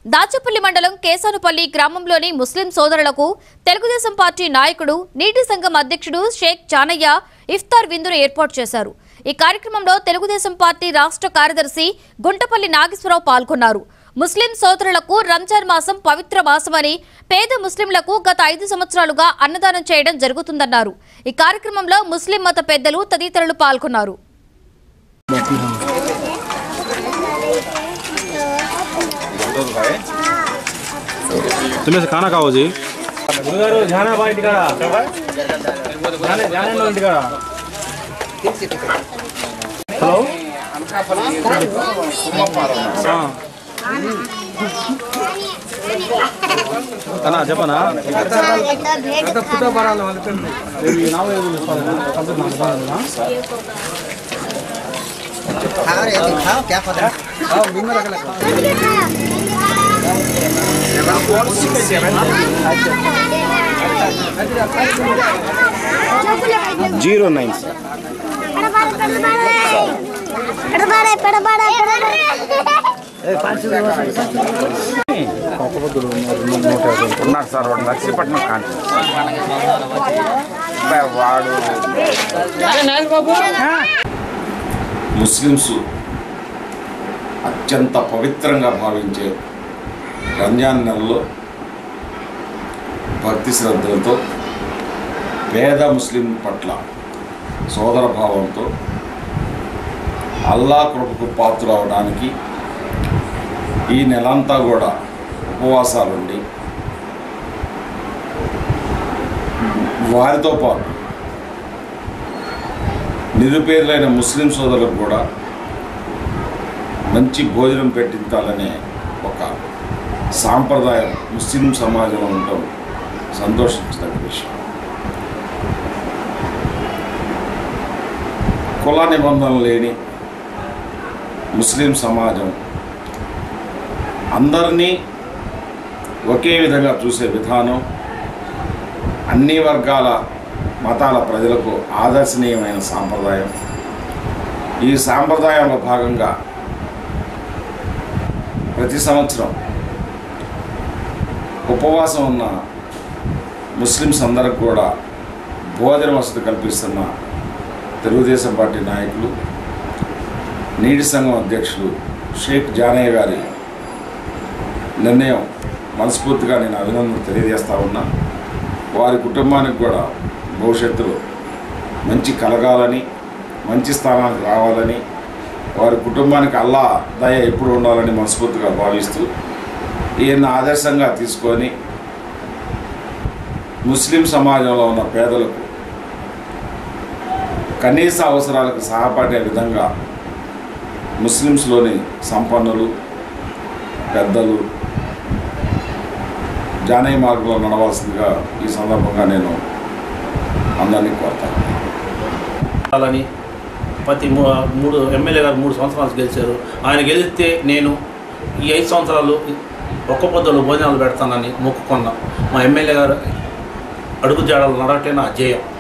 దాచపల్లి మండలం కేసానుపల్లి గ్రామంలోని ముస్లిం సోదరులకు తెలుగుదేశం పార్టీ నాయకుడు నీటి సంఘం అధ్యక్షుడు షేక్ చానయ్య ఇఫ్తార్ విందును ఏర్పాటు చేశారు ఈ కార్యక్రమంలో తెలుగుదేశం పార్టీ రాష్ట్ర కార్యదర్శి గుంటపల్లి నాగేశ్వరరావు పాల్గొన్నారు ముస్లిం సోదరులకు రంజాన్ మాసం పవిత్ర మాసమని పేద ముస్లింలకు గత ఐదు సంవత్సరాలుగా అన్నదానం చేయడం జరుగుతుందన్నారు ఈ కార్యక్రమంలో ముస్లిం మత పెద్దలు తదితరులు పాల్గొన్నారు तुम्हें से खाना खाओ जी గురుగారు ధ్యాన బా ఇంటికాడ ధ్యాన ధ్యానంలో ఇంటికాడ హలో అన్నా చెప్పనా खा रहे थे खाओ क्या पता आओ दिन में रख लो జీరో నైన్ పెడబాడే పెడబాడే పెడబాడే ఉన్నారు సార్ వాడు నర్సీపట్నం కాంతి అబ్బాయి వాడు ముస్లిమ్స్ అత్యంత పవిత్రంగా భావించే రంజాన్ నెలలో భక్తి శ్రద్ధలతో పేద ముస్లిం పట్ల సోదర భావంతో అల్లా కృపకు పాత్ర అవడానికి ఈ నెలంతా కూడా ఉపవాసాలుండి వారితో పాటు నిరుపేదలైన ముస్లిం సోదరులకు కూడా మంచి భోజనం పెట్టించాలనే ఒక సాంప్రదాయం ముస్లిం సమాజంలో ఉండడం సంతోషించదగ్గ విషయం కుల నిబంధనలు లేని ముస్లిం సమాజం అందరినీ ఒకే విధంగా చూసే విధానం అన్ని వర్గాల మతాల ప్రజలకు ఆదర్శనీయమైన సాంప్రదాయం ఈ సాంప్రదాయంలో భాగంగా ప్రతి సంవత్సరం ఉపవాసం ఉన్న ముస్లిమ్స్ అందరికి కూడా భోజన వసతి కల్పిస్తున్న తెలుగుదేశం పార్టీ నాయకులు నీటి సంఘం అధ్యక్షులు షేక్ జానయ్య గారి నిర్ణయం మనస్ఫూర్తిగా నేను అభినందన తెలియజేస్తా ఉన్నా వారి కుటుంబానికి కూడా భవిష్యత్తులో మంచి కలగాలని మంచి స్థానానికి రావాలని వారి కుటుంబానికి అల్లా దయ ఎప్పుడు ఉండాలని మనస్ఫూర్తిగా భావిస్తూ ఈయన ఆదర్శంగా తీసుకొని ముస్లిం సమాజంలో ఉన్న పేదలకు కనీస అవసరాలకు సహాయపడే విధంగా ముస్లిమ్స్లోని సంపన్నులు పెద్దలు జానయ్య మార్గంలో నడవాల్సిందిగా ఈ సందర్భంగా నేను అందరినీ కోరుతాను అని ప్రతి మూ- మూడు ఎమ్మెల్యే గారు మూడు సంవత్సరాలు గెలిచారు ఆయన గెలిస్తే నేను ఈ ఐదు సంవత్సరాలు ఒక్క పొద్దులు భోజనాలు పెడతానని మొక్కుకున్నా మా ఎమ్మెల్యే గారు అడుగు జాడలు నడవటే నా జయం